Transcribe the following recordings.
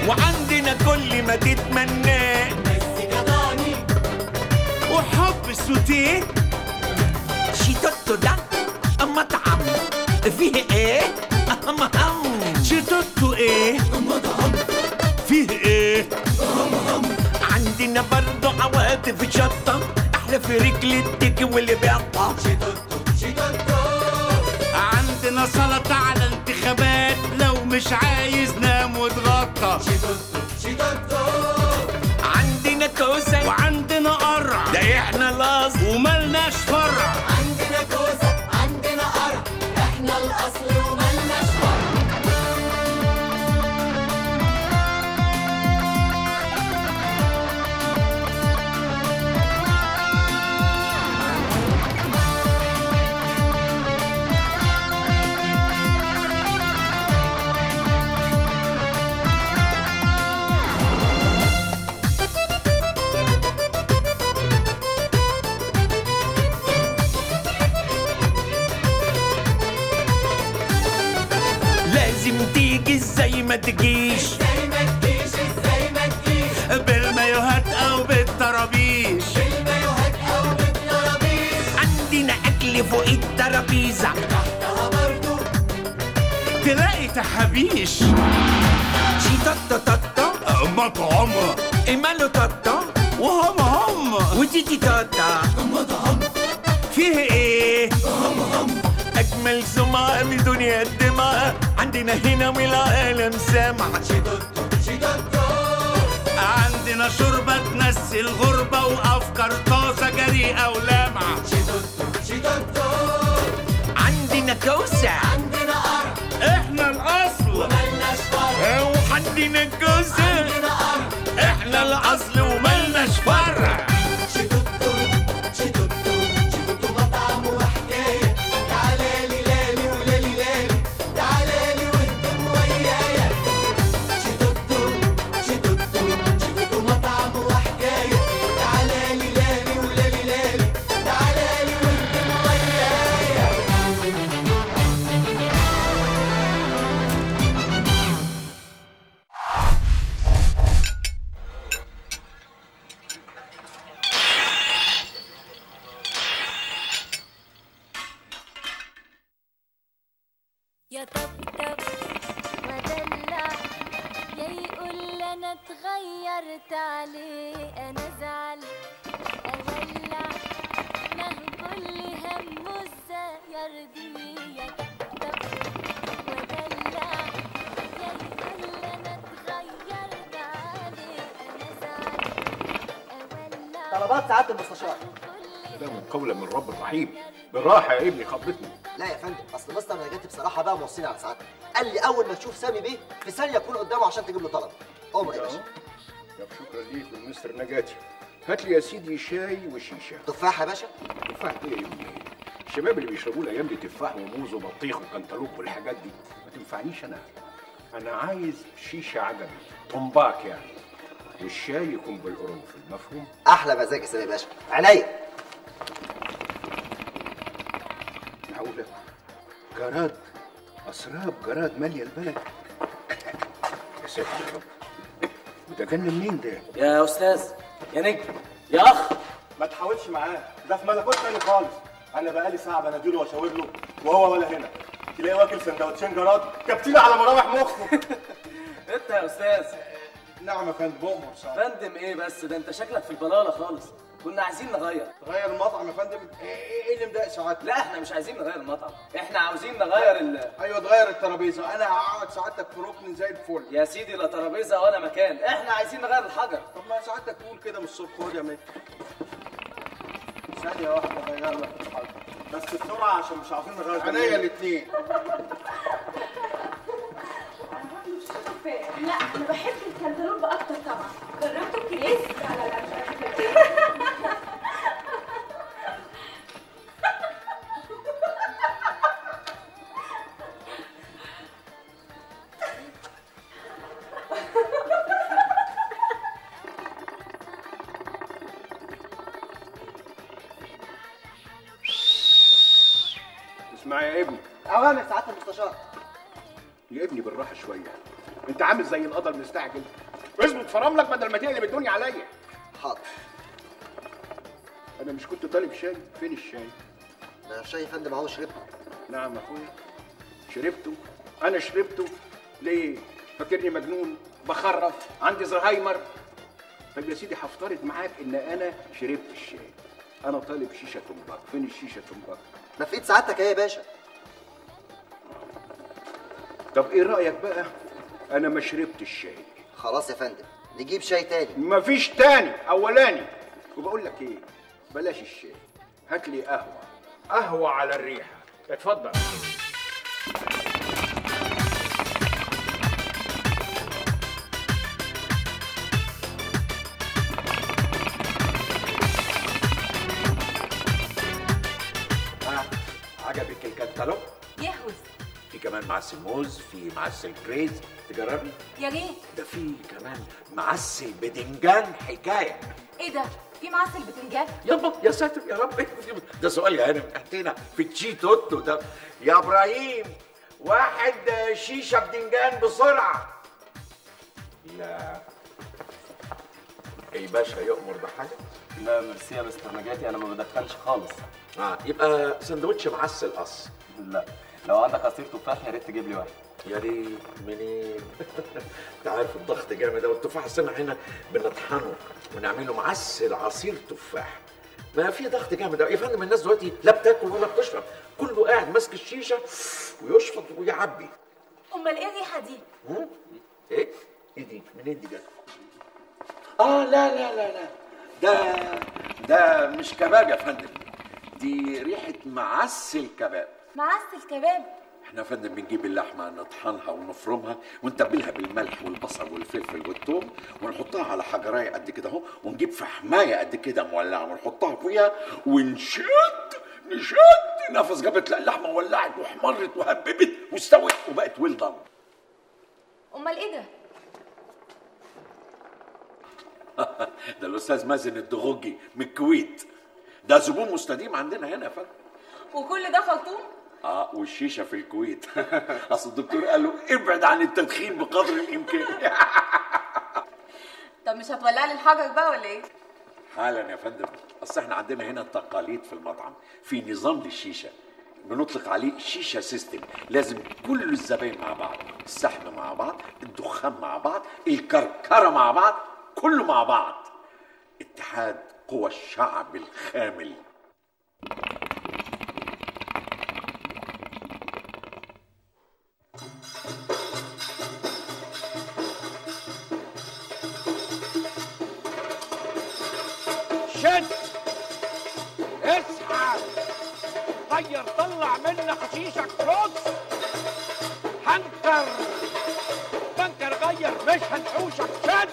وعندنا كل ما تتمناه وحب سوتيه شيتوتو ده مطعم فيه ايه مهم شيتوتو ايه فيه ايه عندنا برضو عواطف شطة احلى في رجل التيك واللي بيقطع عندنا سلطة على انتخابات لو مش عايز نام واتغطى عندنا كوسة وعندنا قرع ده احنا الاصل وملناش فرع عندنا كوسة عندنا قرع احنا الاصل وملناش فرع لازم تيجي زي ما تجيش ازاي ما تجيش ازاي ما تجيش بالمايوهات او بالطرابيش بالمايوهات او بالترابيز عندنا اكل فوق الترابيزه تحتها برضو تلاقي تحابيش شي توتو توتو مطعم ماله توتو وهم هم وتيتي توتا فيه ايه اجمل سمعة من دنيا الدماء عندنا هنا والعالم سامع عندنا شوربة تنسي الغربة وأفكار طازة جريئة ولامعة عندنا كوسة عندنا قرع احنا الأصل وملناش فرع وعندنا كوسة عندنا قرع احنا الأصل وملناش فرع شيتوتو شيتوتو شيتوتو مطعم وحكاية تعالى لي لالي ولالي لالي تعالى لي واهتم ويايا شيتوتو شيتوتو شيتوتو مطعم وحكاية تعالى لي لالي ولالي لالي تعالى لي واهتم ويايا يا طبطب ودلع يا يقول انا اتغيرت عليه انا زعل اولع ما هو كل همه ازاي يرضيه يا طبطب ودلع يا يقول انا اتغيرت عليه انا زعل اولع طلبات سعاده المستشار ده من قولا من رب رحيم بالراحه يا ابني خضتني لا يا فندم اصل مستر نجاتي بصراحه بقى موصيني على سعادتك قال لي اول ما تشوف سامي بيه في ثانيه اكون قدامه عشان تجيب له طلب امر يا باشا يا شكرا ليك مستر نجاتي هات لي يا سيدي شاي وشيشه تفاح يا باشا تفاح ايه يا ابني الشباب اللي بيشربوا الايام دي تفاح وموز وبطيخ وكنتالوب والحاجات دي ما تنفعنيش انا انا عايز شيشه عجمي طنباك يعني والشاي يكون بالقرنفل مفهوم احلى مزاج يا سامي يا باشا عينيا معقوله جراد اسراب جراد ماليه البلد يا ساتر يا رب وده كان منين ده يا استاذ يا نجم يا اخ ما تحاولش معاه ده في ملكوت تاني خالص انا بقالي ساعه بناديله واشاور له وهو ولا هنا تلاقيه واكل سندوتشين جراد كابتين على مراوح مخه انت يا استاذ نعم يا فندم بؤمر صح فندم ايه بس ده انت شكلك في البلاله خالص كنا عايزين نغير تغير المطعم يا فندم ايه ايه اللي مضايق سعادتك لا احنا مش عايزين نغير المطعم احنا عاوزين نغير ال... ايوه تغير الترابيزه انا هقعد سعادتك في ركن زي الفل يا سيدي لا ترابيزه ولا مكان احنا عايزين نغير الحجر طب ما سعادتك تقول كده من الصبح خد يا ميت ثانية واحدة غير لك الحاجة بس بسرعة عشان مش عاوزين نغير عينيا الاثنين لا انا بحب الكنتالوب اكتر طبعا جربته الكريز لا لا لا مش عارفة. اسمع يا ابني اوامر سعاده المستشار يا ابني بالراحه شويه انت عامل زي القدر مستعجل اظبط فراملك بدل ما تقلب الدنيا عليا حاضر انا مش كنت طالب شاي فين الشاي ده شاي يا فندم اهو شربته نعم يا اخويا شربته انا شربته ليه فاكرني مجنون بخرف عندي زهايمر طيب يا سيدي هفترض معاك ان انا شربت الشاي انا طالب شيشه تنباك فين الشيشه تنباك ما في ايد سعادتك اهي يا باشا طب ايه رايك بقى انا ما شربت الشاي خلاص يا فندم نجيب شاي تاني مفيش تاني اولاني وبقول لك ايه بلاش الشاي هات لي قهوه قهوه على الريحه اتفضل ها عجبك الكنتالوب يهوس في كمان معسل موز في معسل كريز تجربي يا ريت ده في كمان معسل بدنجان حكايه ايه ده في معسل بتنجان يابا يا ساتر يا رب ده سؤال يا هانم احتينا في تشي توتو ده يا ابراهيم واحد شيشه بدنجان بسرعه لا اي باشا يؤمر بحاجه لا ميرسي يا مستر نجاتي انا ما بدخلش خالص اه يبقى سندوتش معسل قص لا لو عندك عصير تفاح يا ريت تجيب لي واحد يا ريت منين انت عارف الضغط جامد قوي التفاح السنة هنا بنطحنه ونعمله معسل عصير تفاح ما في ضغط جامد قوي يا فندم الناس دلوقتي لا بتاكل ولا بتشرب كله قاعد ماسك الشيشه ويشفط ويعبي امال ايه الريحه دي هم؟ ايه ايه دي منين دي جت اه لا لا لا لا ده ده مش كباب يا فندم دي ريحه معسل كباب معسل كباب احنا يا فندم بنجيب اللحمه نطحنها ونفرمها ونتبلها بالملح والبصل والفلفل والثوم ونحطها على حجرايه قد كده اهو ونجيب فحمايه قد كده مولعه ونحطها فيها ونشد نشد نفس جابت لا اللحمه ولعت واحمرت وهببت واستوت وبقت ويل دان امال ايه ده ده الاستاذ مازن الدغوجي من الكويت ده زبون مستديم عندنا هنا يا فندم وكل ده خلطوم اه والشيشه في الكويت اصل الدكتور قال له ابعد عن التدخين بقدر الامكان طب مش هتولع لي الحجر بقى ولا ايه حالا يا فندم اصل احنا عندنا هنا التقاليد في المطعم في نظام للشيشه بنطلق عليه شيشه سيستم لازم كل الزباين مع بعض السحب مع بعض الدخان مع بعض الكركره مع بعض كله مع بعض اتحاد قوى الشعب الخامل شد اسحب غير طلع منك شيشك رص حنكر بنكر غير مش هنحوشك شد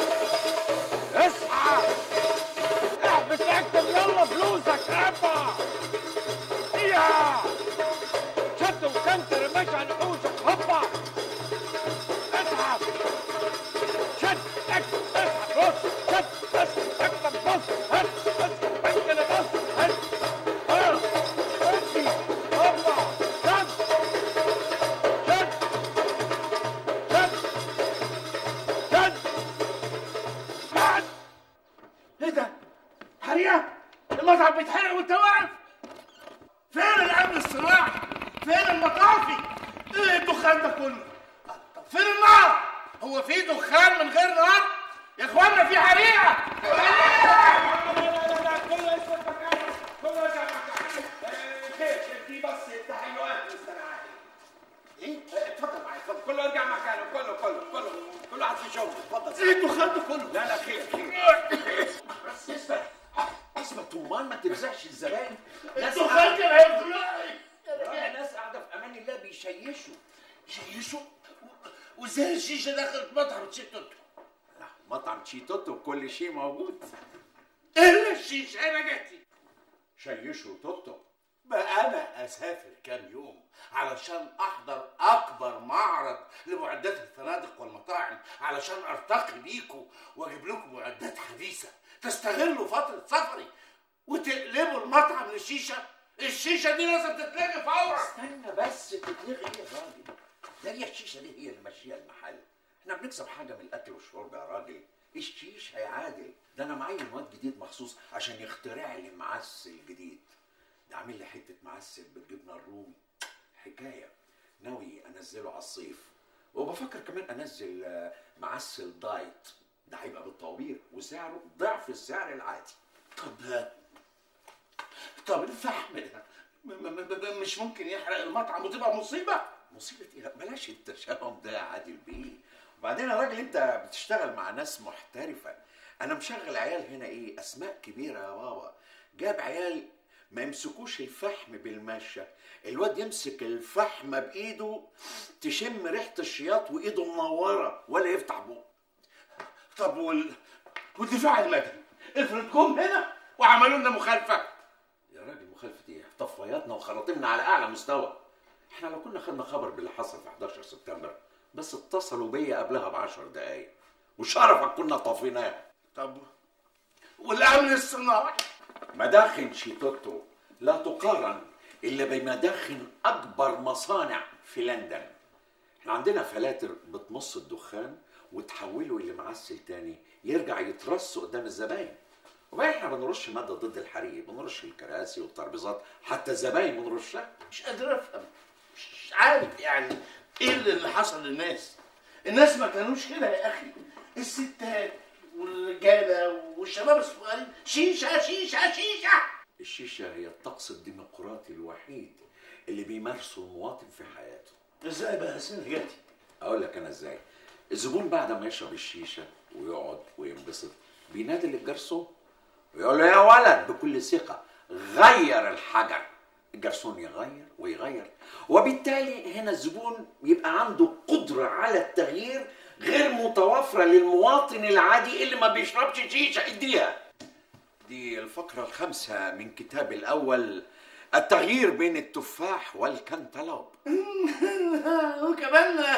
اسحب احبس اكتب يلا فلوسك ابا اياها شد وكنتر مش هنحوشك هوبا اسحب شد اكتب اسحب رص شد اسحب اكتب بص هات اسحب بنكر بص هات ها ادي هوبا شد شد شد شد شد ايه ده؟ حريقة؟ المطعم بيتحرق وانت واقف؟ فين الامن الصناعي؟ فين المطافي؟ ايه الدخان ده كله؟ طب فين النار؟ هو في دخان من غير نار؟ يا اخوانا في حريقة! كله يسكت مكانه كله يرجع مكانه خير خير دي بس التحيات والسماعات ايه؟ اتفضل معايا اتفضل كله يرجع مكانه كله كله كله كل واحد في شغله اتفضل ايه الدخان ده كله؟ لا لا خير خير بس اسمع اسمع طومان ما تلزقش الزباين ناس الدخان كان هيخنقني ناس قاعده في امان الله بيشيشوا شيشوا وازاي الشيشه دخلت مطعم تشيتوتو لا مطعم تشيتوتو كل شيء موجود الا الشيشه انا جاتي شيشوا توتو بقى انا اسافر كام يوم علشان احضر اكبر معرض لمعدات الفنادق والمطاعم علشان ارتقي بيكم واجيب لكم معدات حديثه تستغلوا فتره سفري وتقلبوا المطعم للشيشه الشيشه دي لازم تتلغي فورا استنى بس تتلغي ايه يا راجل ده هي الشيشه دي هي اللي ماشيه المحل احنا بنكسب حاجه من الاكل والشرب يا راجل الشيش هيعادل ده انا معايا مواد جديد مخصوص عشان يخترع لي معسل جديد ده عامل لي حته معسل بالجبنه الرومي حكايه ناوي انزله على الصيف وبفكر كمان انزل آه، معسل دايت ده هيبقى بالطوابير وسعره ضعف السعر العادي طب طب الفحم ده م- م- م- مش ممكن يحرق المطعم وتبقى مصيبه مصيبة ايه؟ لا بلاش التشاؤم ده يا عادل بيه. وبعدين يا راجل انت بتشتغل مع ناس محترفة. انا مشغل عيال هنا ايه؟ اسماء كبيرة يا بابا. جاب عيال ما يمسكوش الفحم بالمشة. الواد يمسك الفحم بايده تشم ريحة الشياط وايده منورة ولا يفتح بقه. طب وال... والدفاع المدني افرض جم هنا وعملوا لنا مخالفه يا راجل مخالفة ايه؟ طفاياتنا وخراطيمنا على اعلى مستوى. احنا لو كنا خدنا خبر باللي حصل في 11 سبتمبر بس اتصلوا بيا قبلها ب 10 دقايق وشرفك كنا طافيناه. طب والامن الصناعي مداخن شيتوتو لا تقارن الا بمداخن اكبر مصانع في لندن احنا عندنا فلاتر بتمص الدخان وتحوله الى معسل تاني يرجع يترص قدام الزباين وبعدين احنا بنرش ماده ضد الحريق بنرش الكراسي والترابيزات حتى الزباين بنرشها مش قادر افهم مش عارف يعني ايه اللي اللي حصل للناس الناس ما كانوش كده يا اخي الستات والرجاله والشباب الصغيرين شيشه شيشه شيشه الشيشه هي الطقس الديمقراطي الوحيد اللي بيمارسه المواطن في حياته ازاي بقى يا سيدي جاتي اقول لك انا ازاي الزبون بعد ما يشرب الشيشه ويقعد وينبسط بينادي للجرسون ويقول له يا ولد بكل ثقه غير الحجر الجرسون يغير ويغير وبالتالي هنا الزبون يبقى عنده قدره على التغيير غير متوفره للمواطن العادي اللي ما بيشربش شيشه اديها دي الفقره الخامسه من كتاب الاول التغيير بين التفاح والكنتالوب وكمان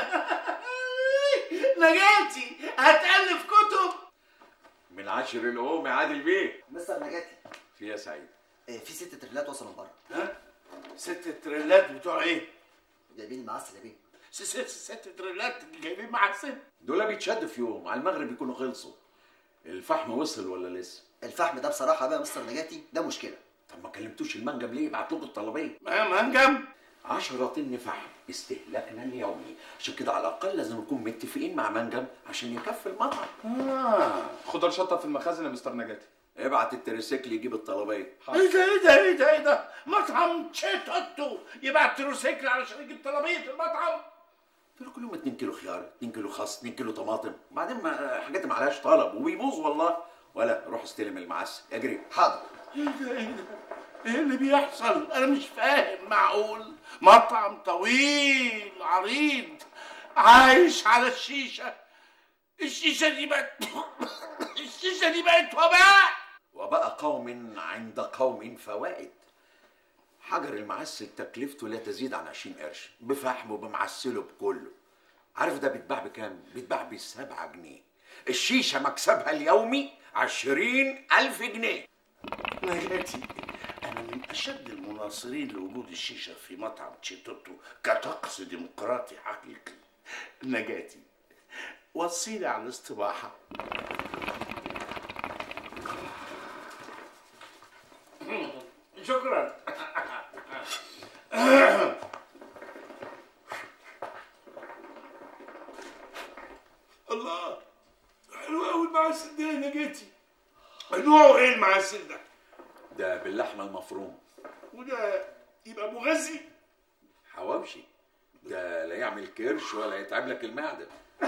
نجاتي هتألف كتب من عشر الأم يا عادل بيه مستر نجاتي في يا سعيد آه، في ست تريلات وصلوا من بره ها ست تريلات بتوع ايه؟ جايبين المعسل يا بيه ست ست ست تريلات جايبين مع الست دول بيتشدوا في يوم على المغرب يكونوا خلصوا الفحم وصل ولا لسه الفحم ده بصراحه بقى مستر نجاتي ده مشكله طب ما كلمتوش المنجم ليه يبعت لكم الطلبيه ما منجم 10 طن فحم استهلاكنا اليومي عشان كده على الاقل لازم نكون متفقين مع منجم عشان يكفي المطعم آه. خضار شطه في المخازن يا مستر نجاتي ابعت التريسيكل يجيب الطلبيه ايه ده ايه ده ايه ده ايه ده مطعم تشيتوتو يبعت تروسيكل علشان يجيب طلبيه المطعم دول كل يوم 2 كيلو خيار 2 كيلو خس 2 كيلو طماطم بعدين ما حاجات ما عليهاش طلب وبيبوظ والله ولا روح استلم المعسل اجري حاضر ايه ده ايه ده ايه اللي بيحصل انا مش فاهم معقول مطعم طويل عريض عايش على الشيشه الشيشه دي بقت الشيشه دي بقت وباء وبقى قوم عند قوم فوائد حجر المعسل تكلفته لا تزيد عن 20 قرش بفحمه بمعسله بكله عارف ده بيتباع بكام؟ بيتباع بسبعة جنيه الشيشة مكسبها اليومي عشرين ألف جنيه نجاتي انا من اشد المناصرين لوجود الشيشه في مطعم تشيتوتو كطقس ديمقراطي حقيقي نجاتي وصيلي على الاستباحه شكرا الله حلو قوي المعسل ده يا نجاتي نوعه ايه المعسل ده؟ ده باللحمة المفروم وده يبقى مغذي حواوشي ده لا يعمل كرش ولا يتعب لك المعدة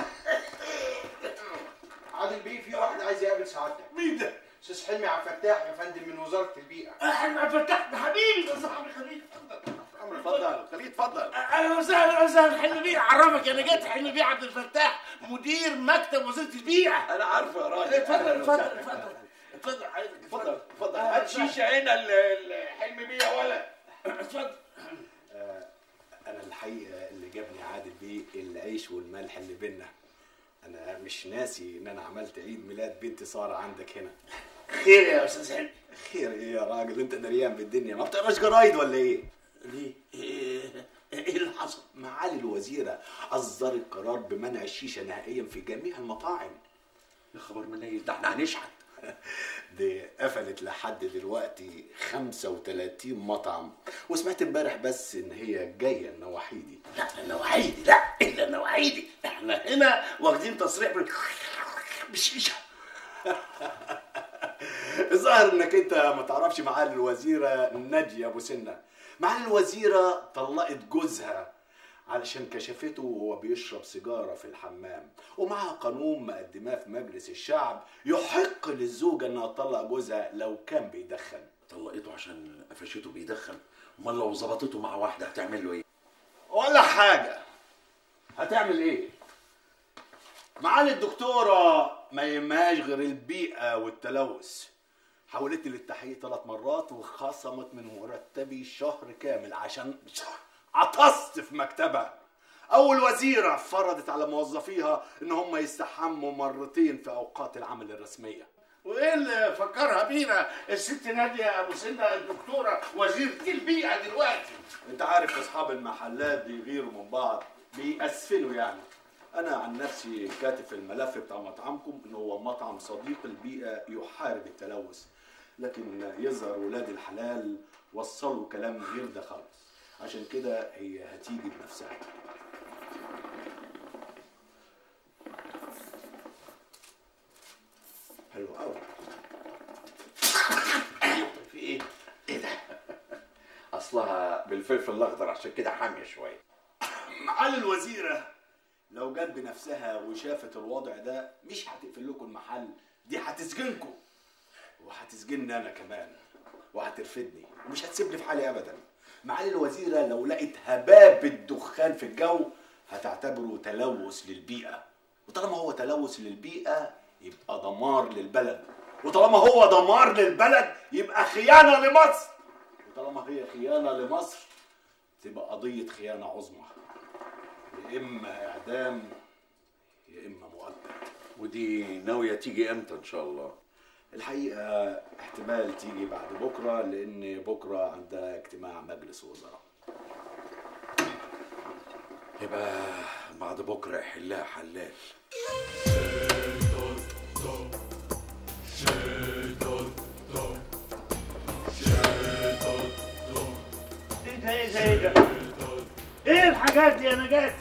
عادل بيه في واحد عايز يقابل سعادتك مين ده؟ استاذ حلمي عبد الفتاح يا فندم من وزاره البيئه احنا فتحنا حبيبي ده صاحبي خليل اتفضل خليه اتفضل اهلا وسهلا وسهلا حلمي بيه عرفك انا جيت حلمي بيه عبد الفتاح مدير مكتب وزاره البيئه انا عارفه يا راجل اتفضل أهلاً اتفضل وسهلاً. اتفضل اتفضل حضرتك اتفضل اتفضل هات شيشة هنا ال- ال- حلم بيه يا ولد اتفضل انا الحقيقه اللي جابني عادل بيه العيش والملح اللي بينا انا مش ناسي ان انا عملت عيد ميلاد بنتي ساره عندك هنا خير يا استاذ حلمي خير ايه يا راجل انت دريان بالدنيا ما بتقراش جرايد ولا ايه ليه؟ إيه ايه اللي حصل معالي الوزيره اصدرت قرار بمنع الشيشه نهائيا في جميع المطاعم يا خبر منيل ده احنا هنشحت دي قفلت لحد دلوقتي 35 مطعم وسمعت امبارح بس ان هي جايه النواحي دي لا النواحي دي لا الا النواحي دي احنا هنا واخدين تصريح بال- بالشيشه الظاهر انك انت ما تعرفش معالي الوزيره ناديه ابو سنه معالي الوزيره طلقت جوزها علشان كشفته وهو بيشرب سيجاره في الحمام ومعها قانون مقدماه في مجلس الشعب يحق للزوجه انها تطلق جوزها لو كان بيدخن طلقته عشان قفشته بيدخن امال لو ظبطته مع واحده هتعمل له ايه ولا حاجه هتعمل ايه معالي الدكتوره ما يهمهاش غير البيئه والتلوث حاولت لي التحقيق ثلاث مرات وخصمت من مرتبي شهر كامل عشان عطست في مكتبها اول وزيره فرضت على موظفيها ان هم يستحموا مرتين في اوقات العمل الرسميه وايه اللي فكرها بينا الست ناديه ابو سنه الدكتوره وزيره البيئه دلوقتي انت عارف اصحاب المحلات بيغيروا من بعض بيأسفلوا يعني انا عن نفسي كاتب في الملف بتاع مطعمكم ان هو مطعم صديق البيئه يحارب التلوث لكن يظهر ولاد الحلال وصلوا كلام غير ده خالص عشان كده هي هتيجي بنفسها حلو قوي في ايه ايه ده اصلها بالفلفل الاخضر عشان كده حاميه شويه معالي الوزيرة لو جت بنفسها وشافت الوضع ده مش هتقفل لكم المحل دي هتسجنكم وهتسجنني انا كمان وهترفدني ومش هتسيبني في حالي ابدا معالي الوزيرة لو لقت هباب الدخان في الجو هتعتبره تلوث للبيئة وطالما هو تلوث للبيئة يبقى دمار للبلد وطالما هو دمار للبلد يبقى خيانة لمصر وطالما هي خيانة لمصر تبقى قضية خيانة عظمى يا إما إعدام يا إما مؤبد ودي ناويه تيجي امتى ان شاء الله الحقيقة احتمال تيجي بعد بكرة لأن بكرة عندها اجتماع مجلس وزراء يبقى بعد بكره يحلها حلال ايه ده ايه ده ايه ده ايه الحاجات دي يا نجاة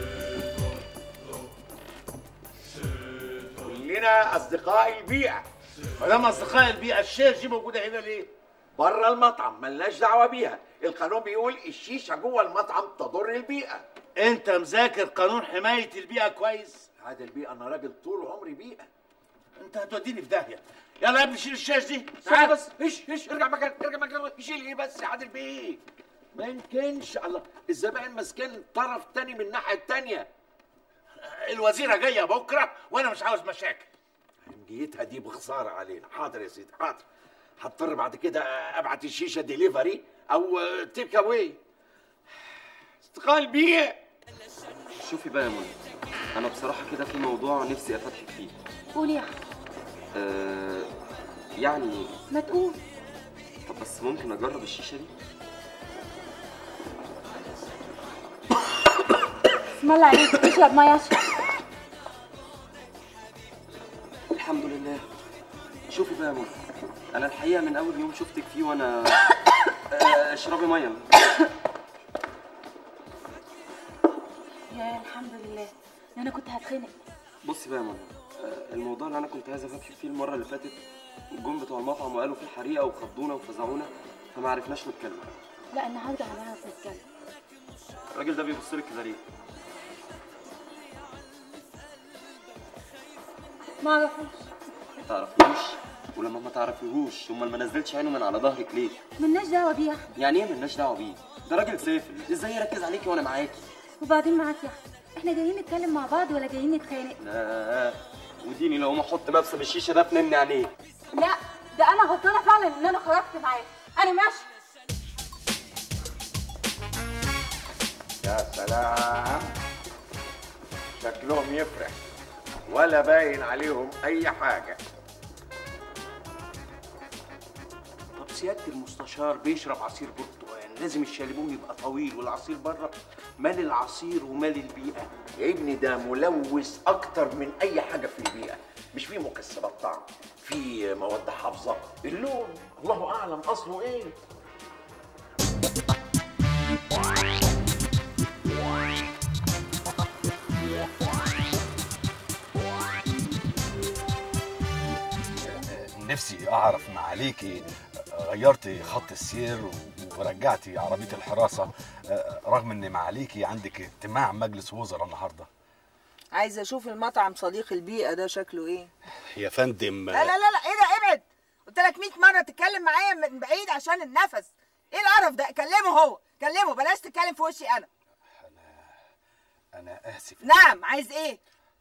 كلنا اصدقاء البيئه ما دام اصدقاء البيئه الشيش دي موجوده هنا ليه بره المطعم ملناش دعوه بيها القانون بيقول الشيشه جوه المطعم تضر البيئه انت مذاكر قانون حمايه البيئه كويس عاد البيئه انا راجل طول عمري بيئه انت هتوديني في داهيه يلا يا ابني شيل الشاش دي تعال بس ايش ايش ارجع مكان ارجع مكان يشيل ايه بس يا عادل بيه ما يمكنش الله الزبائن ماسكين طرف تاني من الناحيه التانيه الوزيره جايه بكره وانا مش عاوز مشاكل جيتها دي بخساره علينا حاضر يا سيدي حاضر هضطر بعد كده ابعت الشيشه ديليفري او تيك اواي استقال بيه شوفي بقى يا منى انا بصراحه كده في موضوع نفسي افتحك فيه قول يا أحمد. أه يعني ما تقول طب بس ممكن اجرب الشيشه دي اسم الله عليك اشرب ميه اشرب الحمد لله شوفي بقى يا منى انا الحقيقه من اول يوم شفتك فيه وانا آه، اشربي ميه يا الحمد لله انا كنت هتخنق بصي بقى يا منى آه، الموضوع اللي انا كنت عايز افتحك فيه المره اللي فاتت الجم بتوع المطعم وقالوا في حريقه وخضونا وفزعونا فما عرفناش نتكلم لا النهارده هنعرف نتكلم الراجل ده بيبص لك كده ليه ما اعرفوش ما تعرفيهوش ولما ما تعرفيهوش امال ما نزلتش عينه من على ظهرك ليه ملناش دعوه بيه يا احمد يعني ايه ملناش دعوه بيه ده راجل سافل ازاي يركز عليكي وانا معاكي وبعدين معاك يا احمد احنا جايين نتكلم مع بعض ولا جايين نتخانق لا وديني لو ما احط مبسم الشيشه ده في نمني عينيه لا ده انا غلطانه فعلا ان انا خرجت معاه انا ماشي يا سلام شكلهم يفرح ولا باين عليهم اي حاجه طب سياده المستشار بيشرب عصير برتقال لازم الشاليمون يبقى طويل والعصير بره مال العصير ومال البيئه يا ابني ده ملوث اكتر من اي حاجه في البيئه مش فيه مكسبات طعم في مواد حافظه اللون الله اعلم اصله ايه نفسي اعرف معاليكي غيرتي خط السير ورجعتي عربيه الحراسه رغم ان معاليكي عندك اجتماع مجلس وزراء النهارده عايزه اشوف المطعم صديق البيئه ده شكله ايه يا فندم لا لا لا لا ايه ده ابعد قلت لك 100 مره تتكلم معايا من بعيد عشان النفس ايه القرف ده كلمه هو كلمه بلاش تتكلم في وشي انا انا اسف نعم عايز ايه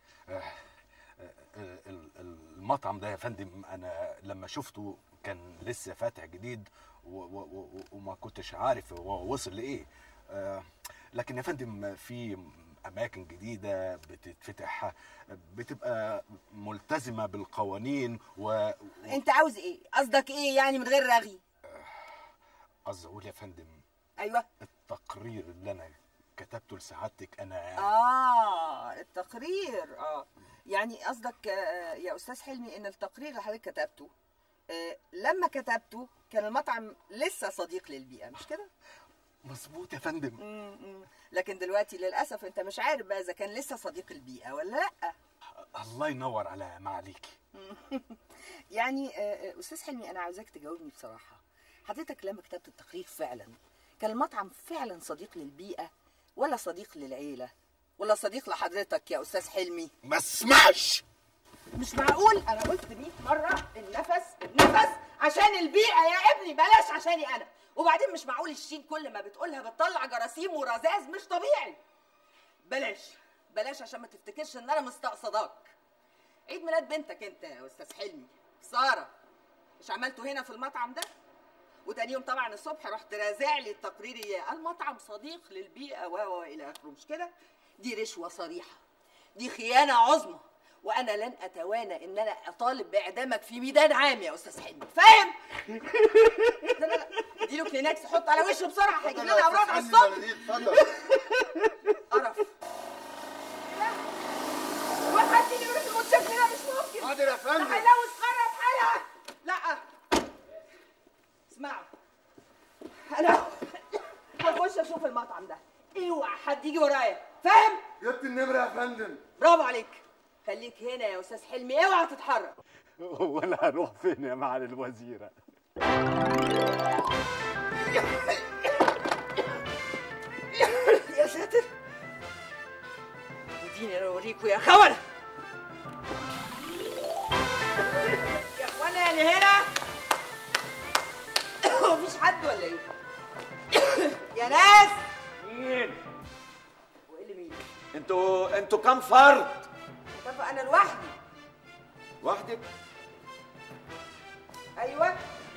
ال- ال- المطعم ده يا فندم انا لما شفته كان لسه فاتح جديد و و و وما كنتش عارف هو وصل لايه آه، لكن يا فندم في اماكن جديده بتتفتح بتبقى ملتزمه بالقوانين و انت عاوز ايه قصدك ايه يعني من غير رغي قصدي اقول يا فندم ايوه التقرير اللي انا كتبته لسعادتك انا اه التقرير اه يعني قصدك آه، يا استاذ حلمي ان التقرير اللي حضرتك كتبته آه، لما كتبته كان المطعم لسه صديق للبيئه مش كده مظبوط يا فندم مم. لكن دلوقتي للاسف انت مش عارف بقى اذا كان لسه صديق البيئه ولا لا الله ينور على معاليكي يعني آه، آه، استاذ حلمي انا عاوزاك تجاوبني بصراحه حضرتك لما كتبت التقرير فعلا كان المطعم فعلا صديق للبيئه ولا صديق للعيله ولا صديق لحضرتك يا استاذ حلمي ما اسمعش مش معقول انا قلت 100 مره النفس النفس عشان البيئه يا ابني بلاش عشاني انا وبعدين مش معقول الشين كل ما بتقولها بتطلع جراثيم ورذاذ مش طبيعي بلاش بلاش عشان ما تفتكرش ان انا مستقصداك عيد ميلاد بنتك انت يا استاذ حلمي ساره مش عملته هنا في المطعم ده وتاني يوم طبعا الصبح رحت رازع لي التقرير اياه المطعم صديق للبيئه و و الى اخره مش كده دي رشوه صريحه دي خيانه عظمى وانا لن اتوانى ان انا اطالب باعدامك في ميدان عام يا استاذ حلمي فاهم لا لا لا اديله كلينكس حط على وشه بسرعه هيجيب لنا امراض على الصبح قرف وحد يجي يروح الموتوسيكل ده مش ممكن حاضر يا فندم. ده هيلوث قاره بحالها لا اسمعوا انا هخش اشوف المطعم ده اوعى حد يجي ورايا فاهم جبت النمرة يا فندم برافو عليك خليك هنا يا استاذ حلمي اوعى تتحرك وانا هروح فين يا معالي الوزيره يا ساتر وديني انا اوريكوا يا خونه يا اخوانا اللي هنا مفيش حد ولا ايه يا ناس مين وايه اللي مين انتوا انتوا كام فرد طب انا لوحدي لوحدك ايوه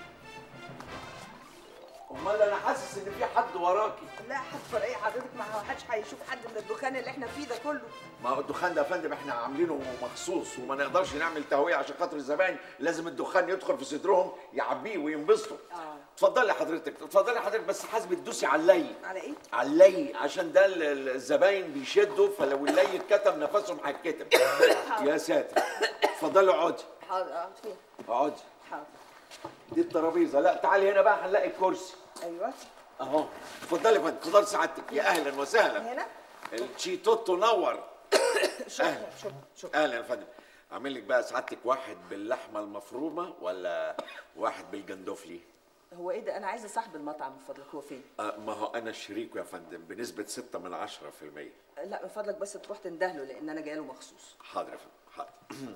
امال انا حاسس ان في حد وراكي لا حد ولا ايه حضرتك ما حدش هيشوف حد من الدخان اللي احنا فيه ده كله ما هو الدخان ده يا فندم احنا عاملينه مخصوص وما نقدرش نعمل تهويه عشان خاطر الزباين لازم الدخان يدخل في صدرهم يعبيه وينبسطوا اه اتفضلي حضرتك اتفضلي حضرتك بس حاسبي تدوسي على اللي على ايه على اللي عشان ده ال- ال- الزباين بيشدوا فلو اللي اتكتم نفسهم هيتكتم يا ساتر اتفضلي اقعدي حاضر اقعد فين اقعدي حاضر دي الترابيزه لا تعالي هنا بقى هنلاقي الكرسي ايوه اهو اتفضلي يا فندم اتفضلي سعادتك يا اهلا وسهلا هنا التشيتوتو نور شكرا اهلا شكرا شكرا اهلا يا فندم اعمل لك بقى سعادتك واحد باللحمه المفرومه ولا واحد بالجندفلي هو ايه ده انا عايزه صاحب المطعم من فضلك هو فين آه ما هو انا شريكه يا فندم بنسبه 6 من 10% لا من فضلك بس تروح تندهله لان انا جايه له مخصوص حاضر يا فندم حاضر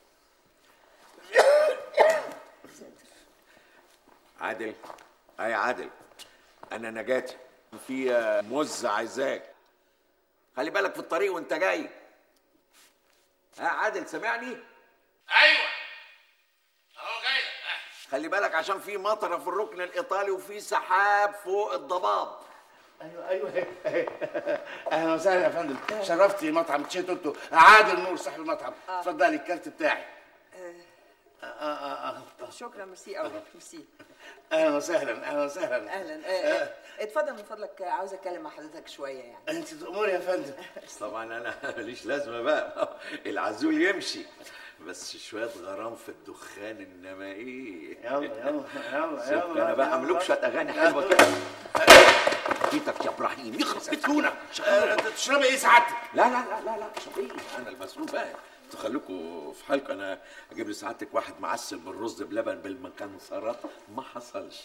عادل اي عادل انا نجاتي في آه، موز عايزاك خلي بالك في الطريق وانت جاي ها عادل سامعني ايوه اهو جاي لك خلي بالك عشان في مطره في الركن الايطالي وفي سحاب فوق الضباب ايوه ايوه اهلا وسهلا يا فندم شرفتي مطعم تشيتوتو عادل نور صاحب المطعم آه. اتفضلي الكارت بتاعي آه، آه آه آه. شكرا ميرسي قوي ميرسي اهلا وسهلا اهلا وسهلا اهلا آه، آه، اتفضل من فضلك آه، عاوز اتكلم مع حضرتك شويه يعني انت تأمري يا فندم طبعا انا ماليش لازمه بقى العزول يمشي بس شويه غرام في الدخان انما ايه يلا يلا يلا سيبك يلا انا بقى اعمل لكم شويه اغاني حلوه يلا. كده جيتك يا ابراهيم يخلص بتكونه تشربي ايه سعادتك؟ لا لا لا لا لا اشرب ايه انا المسؤول بقى انتوا خليكم في حالكم انا اجيب لسعادتك واحد معسل بالرز بلبن بالمكنسرات ما حصلش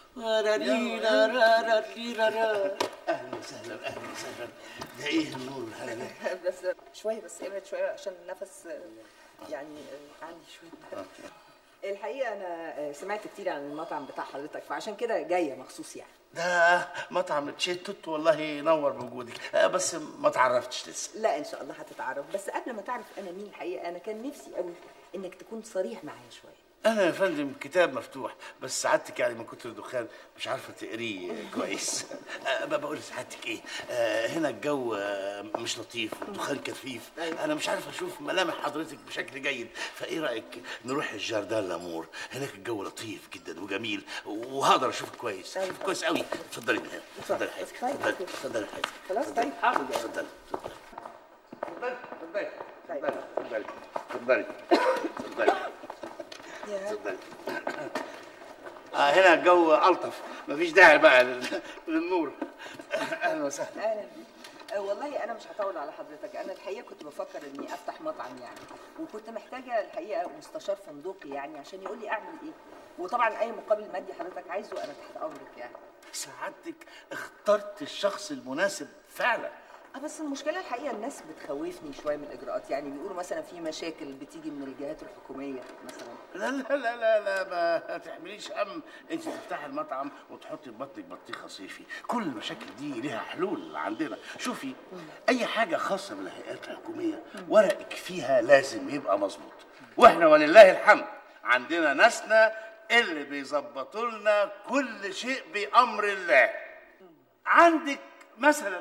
اهلا وسهلا اهلا وسهلا ده ايه النور والهلا ده؟ بس شويه بس ابعد شويه عشان النفس آه، يعني آه، عندي شويه برد. الحقيقه انا آه، سمعت كتير عن المطعم بتاع حضرتك فعشان كده جايه مخصوص يعني ده مطعم تشيت توت والله ينور بوجودك آه، بس ما تعرفتش لسه لا ان شاء الله هتتعرف بس قبل ما تعرف انا مين الحقيقه انا كان نفسي قوي انك تكون صريح معايا شويه انا يا فندم كتاب مفتوح بس سعادتك يعني من كتر الدخان مش عارفه تقريه كويس أه بقى بقول لسعادتك ايه أه هنا الجو آه، مش لطيف والدخان كثيف انا مش عارف اشوف ملامح حضرتك بشكل جيد فايه رايك نروح الجاردان لامور هناك الجو لطيف جدا وجميل وهقدر اشوفك كويس اشوفك كويس قوي اتفضلي من هنا اتفضلي حياتي اتفضلي اتفضلي حياتي خلاص طيب حاضر اتفضلي اتفضلي اتفضلي اتفضلي اتفضلي اتفضلي اتفضلي آه هنا الجو الطف مفيش داعي بقى لل- للنور اهلا وسهلا اهلا بيك. آه، والله انا مش هطول على حضرتك انا الحقيقه كنت بفكر اني افتح مطعم يعني وكنت محتاجه الحقيقه مستشار فندقي يعني عشان يقول لي اعمل ايه وطبعا اي مقابل مادي حضرتك عايزه انا تحت امرك يعني سعادتك اخترت الشخص المناسب فعلا اه بس المشكله الحقيقه الناس بتخوفني شويه من الاجراءات يعني بيقولوا مثلا في مشاكل بتيجي من الجهات الحكوميه مثلا لا لا لا لا لا ما تحمليش هم انت تفتحي المطعم وتحطي في بطنك بطيخه صيفي كل المشاكل دي ليها حلول عندنا شوفي اي حاجه خاصه بالهيئات الحكوميه ورقك فيها لازم يبقى مظبوط واحنا ولله الحمد عندنا ناسنا اللي بيظبطوا لنا كل شيء بامر الله عندك مثلا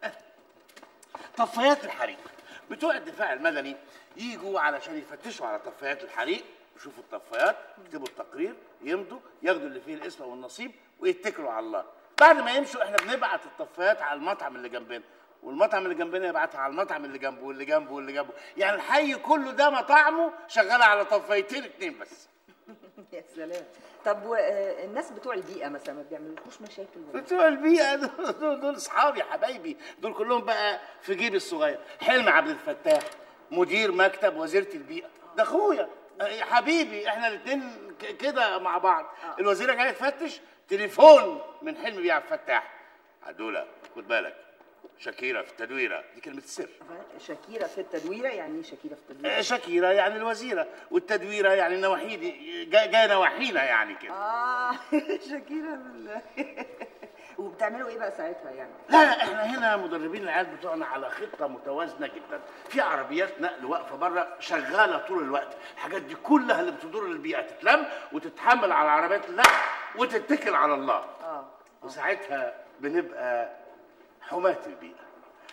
طفايات الحريق بتوع الدفاع المدني يجوا علشان يفتشوا على طفايات الحريق يشوفوا الطفايات يكتبوا التقرير يمضوا ياخدوا اللي فيه الاسم والنصيب ويتكلوا على الله بعد ما يمشوا احنا بنبعت الطفايات على المطعم اللي جنبنا والمطعم اللي جنبنا يبعتها على المطعم اللي جنبه واللي جنبه واللي جنبه يعني الحي كله ده مطاعمه شغاله على طفايتين اتنين بس يا سلام طب والناس بتوع البيئه مثلا ما بيعملوش مشاكل ولا بتوع البيئة دول دول, دول اصحابي حبايبي دول كلهم بقى في جيبي الصغير حلمي عبد الفتاح مدير مكتب وزيرة البيئة ده اخويا آه، يا حبيبي احنا الاثنين كده مع بعض الوزيرة جاية تفتش تليفون من حلمي بيه عبد الفتاح عدولة خد بالك شاكيرة في التدويرة دي كلمة السر شاكيره في التدويره يعني ايه شاكيره في التدويره آه، شاكيرة يعني الوزيرة والتدويرة يعني النواحي دي جاي جاي نواحينا يعني كده اه شاكيره بال وبتعملوا ايه بقى ساعتها يعني لا لا احنا هنا مدربين العيال بتوعنا على خطه متوازنه جدا في عربيات نقل واقفه بره شغاله طول الوقت الحاجات دي كلها اللي بتضر البيئه تتلم وتتحمل على عربيات النقل وتتكل على الله اه وساعتها بنبقى حماة البيئه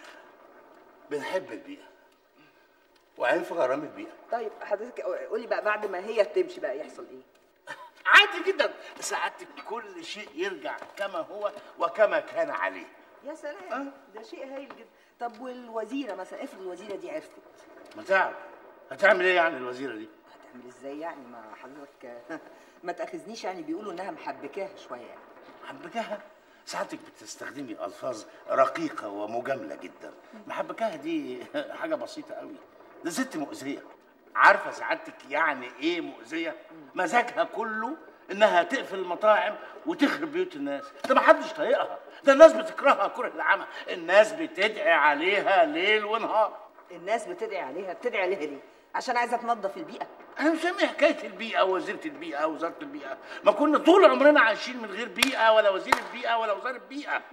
بنحب البيئه وعين في غرام البيئه طيب حضرتك قولي بقى بعد ما هي تمشي بقى يحصل ايه عادي جدا ساعتك كل شيء يرجع كما هو وكما كان عليه يا سلام ده شيء هايل جدا طب والوزيره مثلا افرض الوزيره دي عرفت ما تعرف هتعمل ايه يعني الوزيره دي هتعمل ازاي يعني ما حضرتك ما تاخذنيش يعني بيقولوا انها محبكاها شويه يعني محبكاها ساعتك بتستخدمي الفاظ رقيقه ومجامله جدا محبكاها دي حاجه بسيطه قوي ده ست مؤذيه عارفه سعادتك يعني ايه مؤذيه مزاجها كله انها تقفل المطاعم وتخرب بيوت الناس ده ما حدش طايقها ده الناس بتكرهها كره العمى الناس بتدعي عليها ليل ونهار الناس بتدعي عليها بتدعي عليها ليه عشان عايزه تنظف البيئه انا مش فاهم إيه حكايه البيئه ووزيره البيئه ووزاره البيئه ما كنا طول عمرنا عايشين من غير بيئه ولا وزير البيئه ولا وزاره بيئه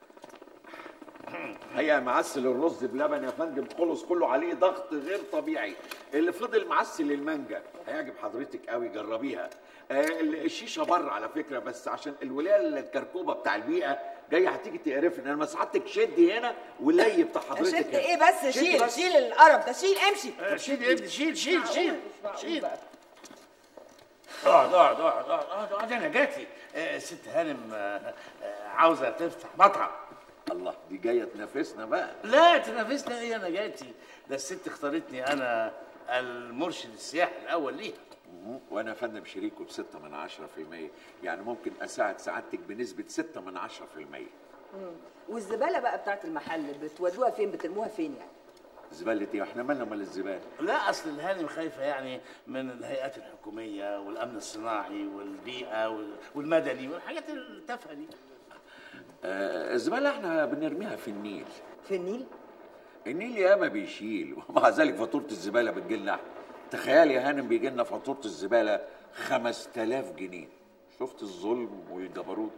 هيا معسل الرز بلبن يا فندم خلص كله عليه ضغط غير طبيعي اللي فضل معسل المانجا هيعجب حضرتك قوي جربيها آه الشيشه بره على فكره بس عشان الولايه الكركوبه بتاع البيئه جايه هتيجي تقرفني انا سعادتك شدي هنا واللي بتاع حضرتك شد هنا. ايه بس شدي شيل بس. شيل القرف ده شيل امشي شيل يا ابني شيل شيل شيل شيل اقعد اقعد اقعد اقعد اقعد اقعد انا جاتي آه، ست هانم آه، آه، عاوزه تفتح مطعم الله دي جايه تنافسنا بقى لا تنافسنا ايه انا جاتي ده الست اختارتني انا المرشد السياحي الاول ليها وانا يا فندم شريكه بستة من عشرة في المية يعني ممكن اساعد سعادتك بنسبة ستة من عشرة في المية مم. والزباله بقى بتاعت المحل بتودوها فين بترموها فين يعني زبالة ايه احنا مالنا مال الزبالة لا اصل الهانم خايفه يعني من الهيئات الحكوميه والامن الصناعي والبيئه وال- والمدني والحاجات التافهه دي آه الزبالة احنا بنرميها في النيل في النيل النيل ياما بيشيل ومع ذلك فاتورة الزبالة بتجيلنا احنا تخيل يا هانم بيجي لنا فاتورة الزبالة 5000 جنيه شفت الظلم والجبروت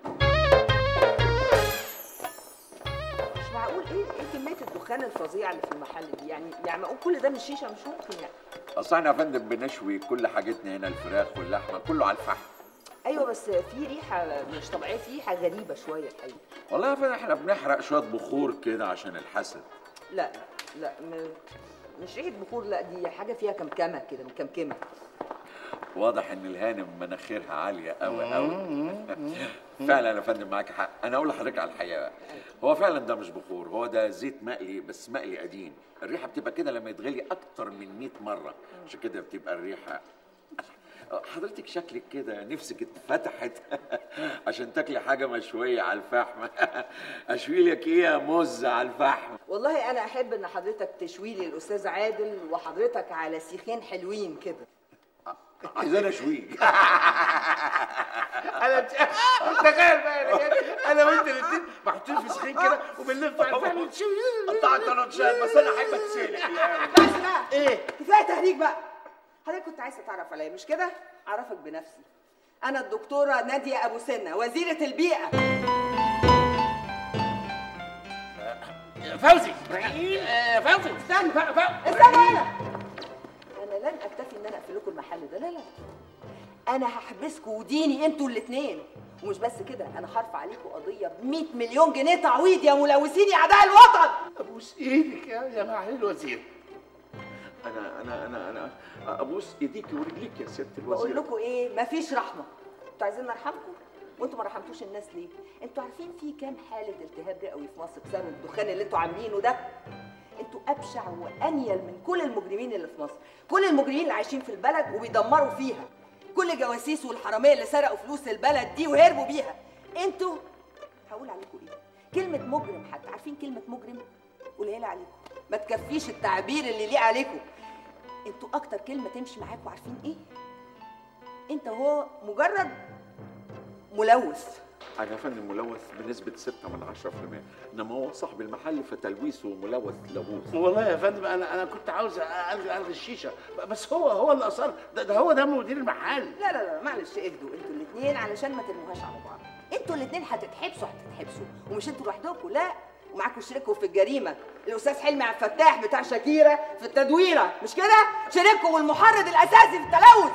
مش معقول ايه ايه كميه الدخان الفظيعه اللي في المحل دي يعني يعني معقول كل ده من الشيشه مش ممكن يعني اصل احنا يا فندم بنشوي كل حاجتنا هنا الفراخ واللحمة كله على الفحم ايوه بس في ريحه مش طبيعيه في ريحه غريبه شويه الحقيقه والله يا فندم احنا بنحرق شوية بخور كده عشان الحسد لا لا م... مش ريحه بخور لا دي حاجه فيها كمكمه كده مكمكمه واضح ان الهانم مناخيرها عاليه قوي قوي فعلا يا فندم معاك حق انا اقول لحضرتك على الحقيقه هو فعلا ده مش بخور هو ده زيت مقلي بس مقلي قديم الريحه بتبقى كده لما يتغلي اكتر من 100 مره عشان كده بتبقى الريحه حضرتك شكلك كده نفسك اتفتحت عشان تاكلي حاجه مشويه على الفحم اشوي لك ايه يا مز على الفحم والله انا احب ان حضرتك تشوي لي الاستاذ عادل وحضرتك على سيخين حلوين كده عايز انا اشويك انا تخيل بقى انا جاي- انا وانت الاثنين محطوطين في سخين كده وبنلف على الفحم ونشوي قطع الطرنشات بس انا احب اتسلق بس بقى ايه كفايه تهريج بقى حضرتك كنت عايز تتعرف عليا مش كده اعرفك بنفسي انا الدكتوره ناديه ابو سنه وزيره البيئه فوزي آه، فوزي استنى ف- ف- استنى انا انا لن اكتفي ان انا اقفل لكم المحل ده لا لا انا هحبسكم وديني انتوا الاثنين ومش بس كده انا هرفع عليكم قضيه ب 100 مليون جنيه تعويض يا ملوثين يا اعداء الوطن ابوس ايدك يا يا معالي الوزير انا انا انا انا ابوس ايديكي ورجليك يا ست بقول الوزير لكم ايه مفيش رحمه انتوا عايزين نرحمكم وانتوا ما رحمتوش الناس ليه انتوا عارفين في كام حاله التهاب رئوي في مصر بسبب الدخان اللي انتوا عاملينه ده انتوا ابشع وانيل من كل المجرمين اللي في مصر كل المجرمين اللي عايشين في البلد وبيدمروا فيها كل الجواسيس والحراميه اللي سرقوا فلوس البلد دي وهربوا بيها انتوا هقول عليكم ايه كلمه مجرم حتى عارفين كلمه مجرم قليله عليكم ما تكفيش التعبير اللي ليه عليكم انتوا اكتر كلمه تمشي معاكم عارفين ايه انت هو مجرد ملوث انا يا فندم ملوث بنسبه 6 من 10% انما هو صاحب المحل فتلويثه ملوث لغوص والله يا فندم انا انا كنت عاوز الغي الغي الشيشه بس هو هو اللي اصر ده, ده هو ده مدير المحل لا لا لا معلش اهدوا انتوا الاثنين علشان ما ترموهاش على بعض انتوا الاثنين هتتحبسوا هتتحبسوا ومش انتوا لوحدكم لا ومعاكم شريككم في الجريمه الاستاذ حلمي عبد الفتاح بتاع شاكيره في التدويره مش كده شريككم والمحرض الاساسي في التلوث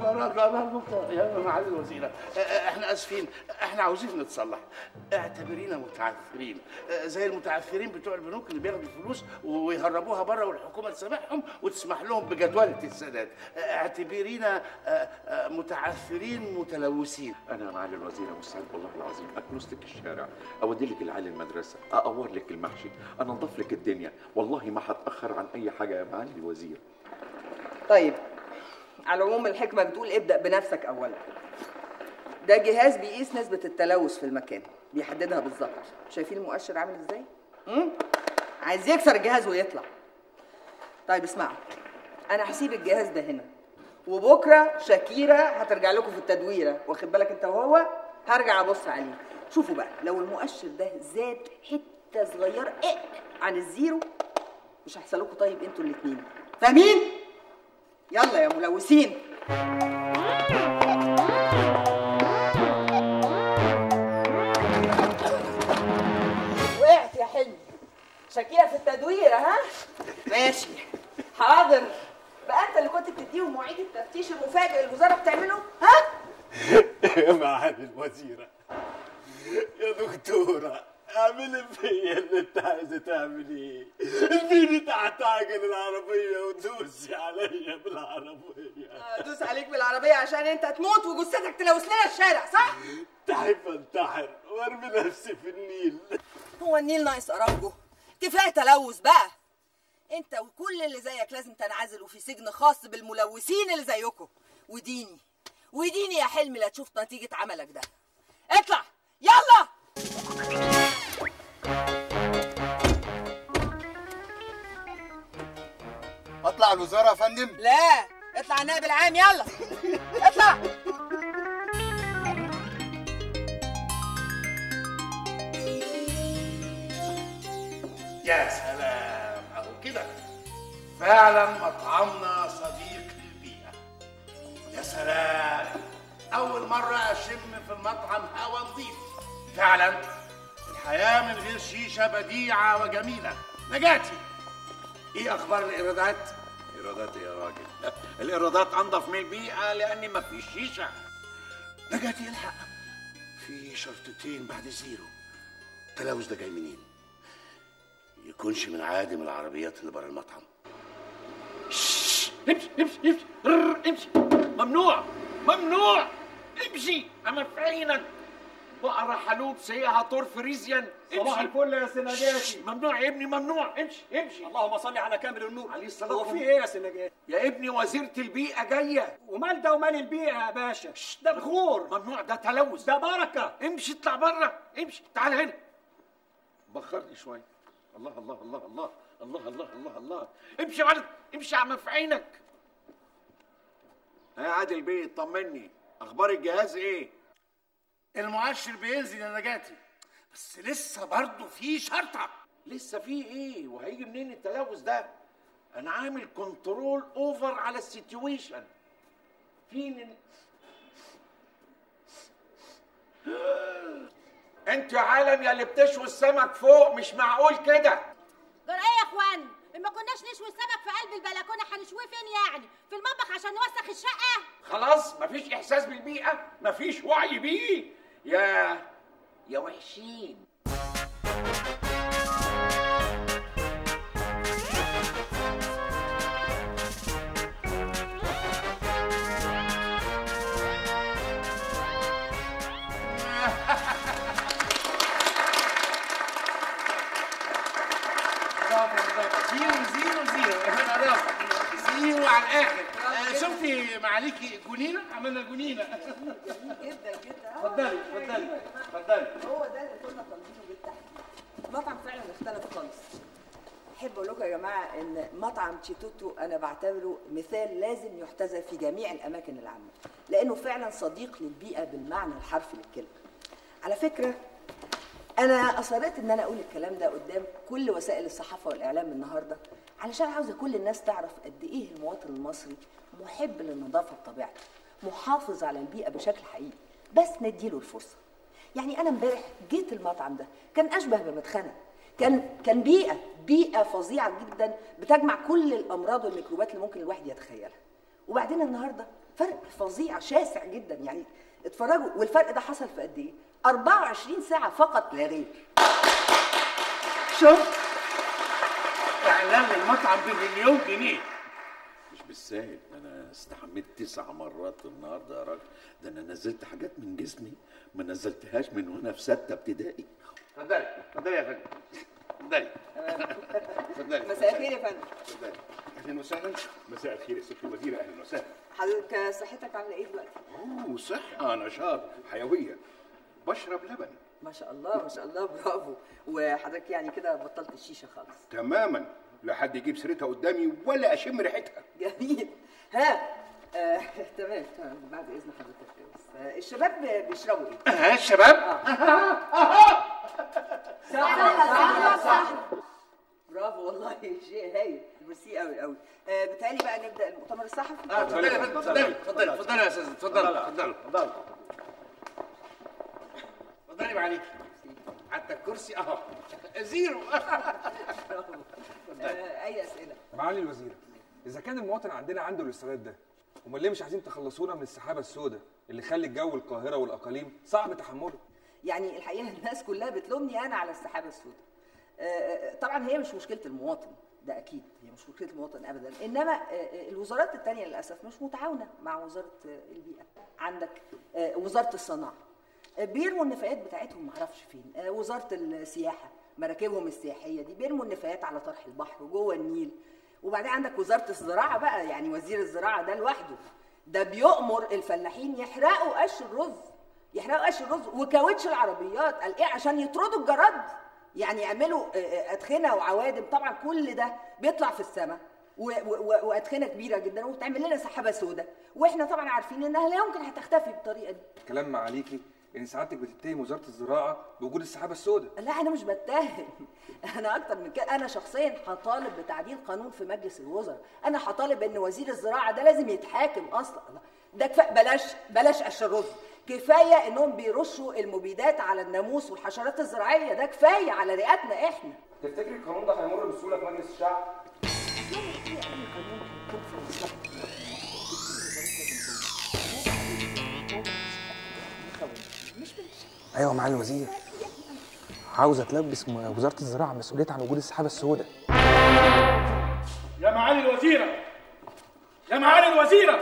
يا معالي الوزيرة آه، آه، احنا اسفين احنا عاوزين نتصلح اعتبرينا متعثرين آه، زي المتعثرين بتوع البنوك اللي بياخدوا الفلوس ويهربوها بره والحكومه تسامحهم وتسمح لهم بجدولة السداد آه، اعتبرينا آه، آه، متعثرين متلوثين انا يا معالي الوزيره مستعد والله العظيم اكنس لك الشارع اودي لك العيال المدرسه اقور لك المحشي انضف لك الدنيا والله ما هتاخر عن اي حاجه يا معالي الوزير طيب على العموم الحكمه بتقول ابدا بنفسك اولا ده جهاز بيقيس نسبه التلوث في المكان بيحددها بالظبط شايفين المؤشر عامل ازاي امم عايز يكسر الجهاز ويطلع طيب اسمعوا انا هسيب الجهاز ده هنا وبكره شاكيره هترجع لكم في التدويره واخد بالك انت وهو هرجع ابص عليه شوفوا بقى لو المؤشر ده زاد حته صغيره ايه عن الزيرو مش هيحصل لكم طيب انتوا الاثنين فاهمين يلا يا ملوثين وقعت يا حلمي شاكيره في التدويره ها ماشي حاضر بقى انت اللي كنت بتديهم مواعيد التفتيش المفاجئ اللي الوزاره بتعمله ها يا معالي الوزيرة يا دكتورة اعملي فيا اللي انت عايزه تعمليه اديني تحت عجل العربيه ودوسي عليا بالعربيه دوس عليك بالعربيه عشان انت تموت وجثتك تلوث لنا الشارع صح تحب انتحر وارمي نفسي في النيل هو النيل ناقص ارجو كفايه تلوث بقى انت وكل اللي زيك لازم تنعزلوا في سجن خاص بالملوثين اللي زيكم وديني وديني يا حلمي لا تشوف نتيجه عملك ده اطلع يلا اطلع الوزاره يا فندم لا اطلع النائب العام يلا اطلع يا سلام اهو كده فعلا مطعمنا صديق للبيئة يا سلام أول مرة أشم في المطعم هوا نظيف فعلا الحياة من غير شيشة بديعة وجميلة نجاتي إيه أخبار الإيرادات؟ ايرادات إيه يا راجل الايرادات انضف من البيئه لان ما فيش شيشه نجاتي الحق في شرطتين بعد زيرو التلوث ده جاي منين؟ يكونش من عادم العربيات اللي بره المطعم امشي امشي امشي رر، امشي ممنوع ممنوع امشي اما في عينك بقرة حلوب سيئة طور فريزيان صباح الفل يا سنجاتي ممنوع يا ابني ممنوع امشي امشي اللهم صل على كامل النور عليه الصلاة هو في والسلام. ايه يا سنجاتي يا ابني وزيرة البيئة جاية ومال ده ومال البيئة يا باشا ده بخور ممنوع ده تلوث ده بركة امشي اطلع بره امشي تعال هنا بخرني شوية الله الله الله الله الله الله الله الله امشي يا ولد امشي يا عم في عينك يا عادل بيه طمني اخبار الجهاز ايه المؤشر بينزل يا نجاتي بس لسه برضه في شرطة لسه في ايه وهيجي منين التلوث ده انا عامل كنترول اوفر على السيتويشن في من... انت يا عالم يا اللي بتشوي السمك فوق مش معقول كده جرى ايه يا اخوان ما كناش نشوي السمك في قلب البلكونه هنشويه فين يعني في المطبخ عشان نوسخ الشقه خلاص مفيش احساس بالبيئه مفيش وعي بيه يا يا وحشين زيرو زيرو زيرو خلاص زيرو على الاخر آه، شفتي معاليكي جنينه عملنا جنينه جدا جدا اتفضلي اتفضلي اتفضلي هو ده اللي كنا طالبينه بالتحديد المطعم فعلا اختلف خالص احب اقول لكم يا جماعه ان مطعم تشيتوتو انا بعتبره مثال لازم يحتذى في جميع الاماكن العامه لانه فعلا صديق للبيئه بالمعنى الحرفي للكلمه على فكره انا اصريت ان انا اقول الكلام ده قدام كل وسائل الصحافه والاعلام النهارده علشان عاوزه كل الناس تعرف قد ايه المواطن المصري محب للنظافه بطبيعته محافظ على البيئه بشكل حقيقي بس نديله الفرصه يعني انا امبارح جيت المطعم ده كان اشبه بمدخنه كان كان بيئه بيئه فظيعه جدا بتجمع كل الامراض والميكروبات اللي ممكن الواحد يتخيلها وبعدين النهارده فرق فظيع شاسع جدا يعني اتفرجوا والفرق ده حصل في قد ايه 24 ساعه فقط لا غير شوف اعلان المطعم بمليون جنيه مش بالساهل انا استحميت تسع مرات النهارده يا راجل ده انا نزلت حاجات من جسمي ما نزلتهاش من وانا في سته ابتدائي اتفضلي اتفضلي يا فندم اتفضلي اتفضلي مساء الخير يا فندم اهلا وسهلا مساء الخير يا ست الوزيره اهلا وسهلا حضرتك صحتك عامله ايه دلوقتي اوه صحه نشاط حيويه بشرب لبن ما شاء الله ما شاء الله برافو وحضرتك يعني كده بطلت الشيشه خالص تماما لا حد يجيب سيرتها قدامي ولا اشم ريحتها جميل ها آه، تمام تمام بعد اذن حضرتك بس آه، الشباب بيشربوا ايه؟ ها الشباب صح صح صح برافو والله شيء هايل ميرسي قوي قوي آه بتهيألي بقى نبدا المؤتمر الصحفي اه اتفضلي يا فندم اتفضلي اتفضلي اتفضلي يا استاذ اتفضلي اتفضلي اتفضلي اتفضلي معاليكي حتى الكرسي اهو زيرو آه اي اسئله معالي الوزير اذا كان المواطن عندنا عنده الاستعداد ده امال ليه مش عايزين تخلصونا من السحابه السوداء اللي خلت جو القاهره والاقاليم صعب تحمله يعني الحقيقه الناس كلها بتلومني انا على السحابه السوداء آه، آه، طبعا هي مش مشكله المواطن ده اكيد هي مش مشكله المواطن ابدا انما آه، آه، الوزارات التانية للاسف مش متعاونه مع وزاره آه، البيئه عندك آه، وزاره الصناعه آه، بيرموا النفايات بتاعتهم معرفش فين آه، وزاره السياحه مراكبهم السياحيه دي بيرموا النفايات على طرح البحر وجوه النيل وبعدين عندك وزاره الزراعه بقى يعني وزير الزراعه ده لوحده ده بيؤمر الفلاحين يحرقوا قش الرز يحرقوا قش الرز وكاوتش العربيات قال ايه عشان يطردوا الجراد يعني يعملوا آه، آه، ادخنه وعوادم طبعا كل ده بيطلع في السماء و- و- وادخنه كبيره جدا وبتعمل لنا سحابه سوداء واحنا طبعا عارفين انها لا يمكن هتختفي بالطريقه دي كلام معاليكي ان سعادتك بتتهم وزاره الزراعه بوجود السحابه السوداء لا انا مش بتهم انا اكتر من كده انا شخصيا هطالب بتعديل قانون في مجلس الوزراء انا هطالب ان وزير الزراعه ده لازم يتحاكم اصلا ده كفايه بلاش بلاش قش الرز كفايه انهم بيرشوا المبيدات على الناموس والحشرات الزراعيه ده كفايه على رئتنا احنا تفتكري القانون ده هيمر بسهوله في مجلس الشعب ايوه معالي الوزير عاوزه تلبس م- وزاره الزراعه مسؤوليتها عن وجود السحابه السوداء يا معالي الوزيرة يا معالي الوزيرة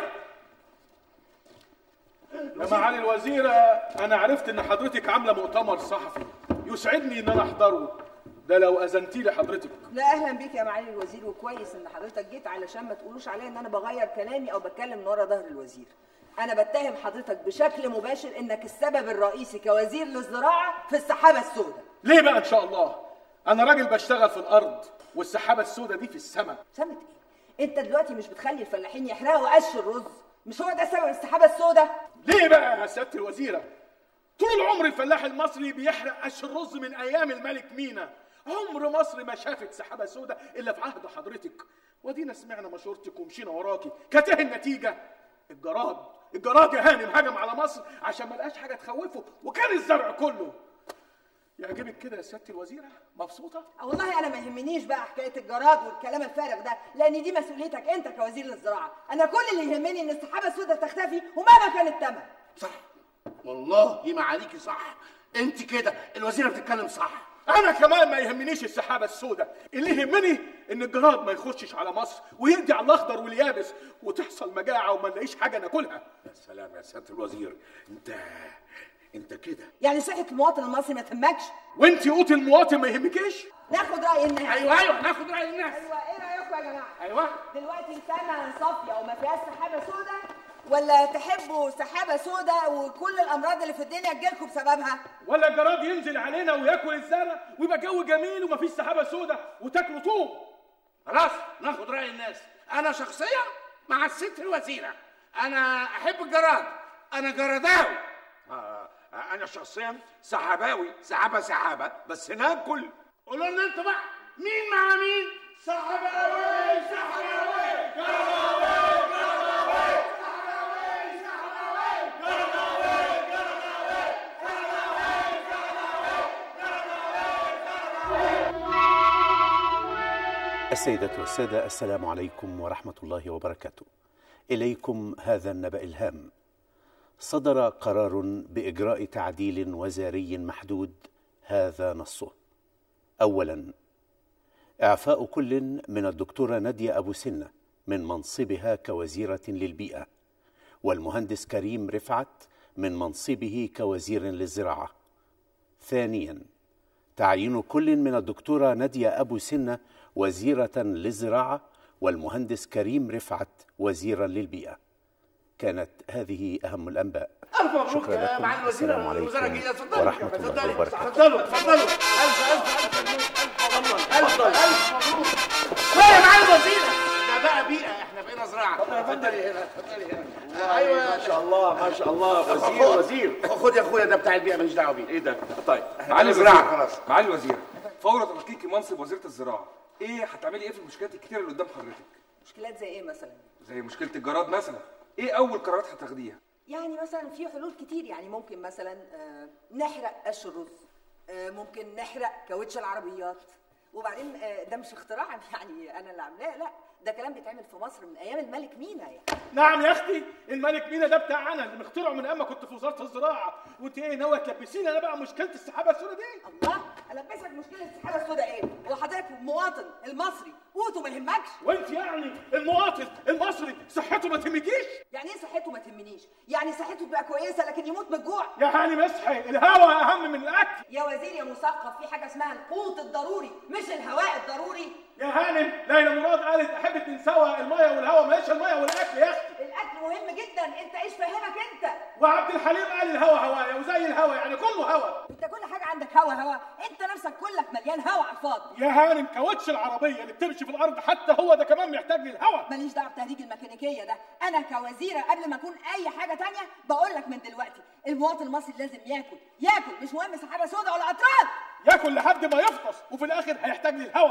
يا معالي الوزيرة أنا عرفت إن حضرتك عاملة مؤتمر صحفي يسعدني إن أنا أحضره ده لو أذنتي لي حضرتك لا اهلا بيك يا معالي الوزير وكويس ان حضرتك جيت علشان ما تقولوش عليا ان انا بغير كلامي او بتكلم من ورا ظهر الوزير انا بتهم حضرتك بشكل مباشر انك السبب الرئيسي كوزير للزراعه في السحابه السوداء ليه بقى إن شاء الله أنا راجل بشتغل في الأرض والسحابة السوداء دي في السماء سمت ايه انت دلوقتي مش بتخلي الفلاحين يحرقوا قش الرز مش هو ده سبب السحابه السوداء ليه بقى يا سيادة الوزيرة طول عمر الفلاح المصري بيحرق قش الرز من أيام الملك مينا عمر مصر ما شافت سحابة سوداء إلا في عهد حضرتك ودينا سمعنا مشورتك ومشينا وراكي كانت ايه النتيجة الجراد الجراد يا هانم هجم على مصر عشان ما لقاش حاجة تخوفه وكان الزرع كله يعجبك كده يا سيادة الوزيرة مبسوطة والله انا ما يهمنيش بقى حكايه الجراد والكلام الفارغ ده لان دي مسؤوليتك انت كوزير للزراعه انا كل اللي يهمني ان السحابه السوداء تختفي ومهما كان الثمن والله معاليكي صح انت كده الوزيره بتتكلم صح انا كمان ما يهمنيش السحابه السوداء اللي يهمني ان الجراد ما يخشش على مصر ويقضي على الاخضر واليابس وتحصل مجاعه وما نلاقيش حاجه ناكلها يا سلام يا سياده الوزير انت انت كده يعني صحه المواطن المصري ما تهمكش وانت قوت المواطن ما يهمكيش ناخد راي الناس أيوة، أيوة، ناخد رأي الناس. ايوه ايه رايكم يا جماعه ايوه دلوقتي السما صافيه وما فيهاش سحابه سوداء ولا تحبوا سحابه سوداء وكل الامراض اللي في الدنيا تجيلكم بسببها ولا الجراد ينزل علينا وياكل الزرع ويبقى جو جميل ومفيش سحابه سوداء وتاكلوا طوب خلاص ناخد راي الناس انا شخصيا مع الست الوزيره انا احب الجراد انا جراداوي آه انا شخصيا سحاباوي سحابه سحابه بس ناكل قولوا لنا انتوا بقى مين مع مين صحباوي صحباوي جراداوي جراداوي السيدة والسادة السلام عليكم ورحمة الله وبركاته. إليكم هذا النبأ الهام. صدر قرار بإجراء تعديل وزاري محدود هذا نصه. أولاً إعفاء كل من الدكتورة نادية أبو سنة من منصبها كوزيرة للبيئة، والمهندس كريم رفعت من منصبه كوزير للزراعة. ثانياً تعيين كل من الدكتورة نادية أبو سنة وزيرة للزراعة والمهندس كريم رفعت وزيرا للبيئة كانت هذه أهم الأنباء الف مبروك شكرا يا لكم معالي الوزيره السلام الوزاره عليكم الجديده اتفضلوا ورحمة الله اتفضلوا وبركاته اتفضلوا اتفضلوا الف الف الف الف الف مبروك لا يا معالي الوزيره ده بقى بيئه احنا بقينا زراعه اتفضلي هنا اتفضلي هنا ايوه ما شاء الله ما شاء الله وزير خد- وزير خد يا اخويا ده بتاع البيئه ماليش دعوه بيه ايه ده طيب معالي زراعة الوزير خلاص. معالي الوزير فور تحقيق منصب وزيره الزراعه ايه هتعملي ايه في المشكلات الكتيره اللي قدام حضرتك مشكلات زي ايه مثلا زي مشكله الجراد مثلا ايه اول قرارات هتاخديها يعني مثلا في حلول كتير يعني ممكن مثلا آه، نحرق قش الرز آه، ممكن نحرق كاوتش العربيات وبعدين آه، ده مش اختراع يعني انا اللي عاملاه لا ده كلام بيتعمل في مصر من ايام الملك مينا يعني نعم يا اختي الملك مينا ده بتاعنا اللي مخترعه من اما كنت في وزاره الزراعه وانت ايه ناويه تلبسيني انا بقى مشكله السحابه السوداء دي الله البسك مشكله السحابه السوداء ايه وحضرتك مواطن المصري قوته ما يهمكش وانت يعني المواطن المصري صحته ما تهمكيش يعني ايه صحته ما تهمنيش يعني صحته تبقى كويسه لكن يموت من الجوع يا هاني مصحي الهوا اهم من الاكل يا وزير يا مثقف في حاجه اسمها القوت الضروري مش الهواء الضروري يا هانم ليلى مراد قالت احب تنسوى الميه والهوا ماليش الميه والاكل يا اختي الاكل مهم جدا انت ايش فاهمك انت وعبد الحليم قال الهوا هوايا وزي الهوا يعني كله هوا انت كل حاجه عندك هوا هوا انت نفسك كلك مليان هوا على الفاضي يا هانم كاوتش العربيه اللي بتمشي في الارض حتى هو ده كمان محتاج للهوا ماليش دعوه بتهريج الميكانيكيه ده انا كوزيره قبل ما اكون اي حاجه تانية بقول لك من دلوقتي المواطن المصري لازم ياكل ياكل مش مهم سحابه سوداء ولا اطراد ياكل لحد ما يفطس وفي الاخر هيحتاج للهوا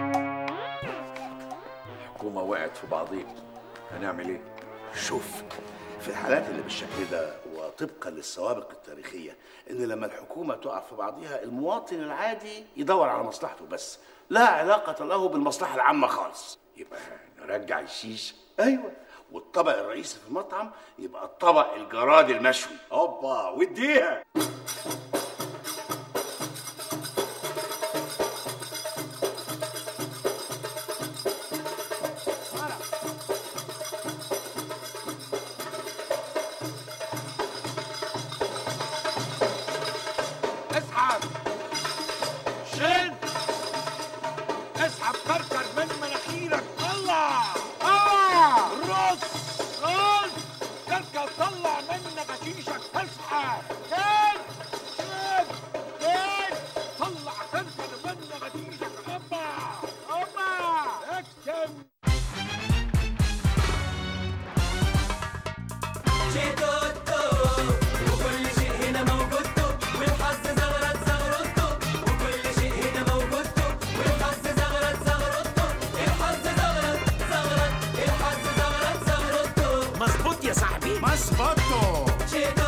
الحكومه وقعت في بعضيها هنعمل ايه شوف في الحالات اللي بالشكل ده وطبقا للسوابق التاريخيه ان لما الحكومه تقع في بعضها المواطن العادي يدور على مصلحته بس لا علاقه له بالمصلحه العامه خالص يبقى نرجع الشيش ايوه والطبق الرئيسي في المطعم يبقى الطبق الجراد المشوي هوبا وديها اسحب شد اسحب كركر من مناخيرك طلع اه رص رص كركر طلع من نباتيشك اسحب شد شد شد طلع كركر من نباتيشك اوبا اوبا اكتم وكل شيء هنا موجود والحظ زغرت زغرته وكل شيء هنا موجود والحظ زغرت زغرته الحظ زغرت زغرت الحظ زغرت زغرته مظبوط يا صاحبي مظبوط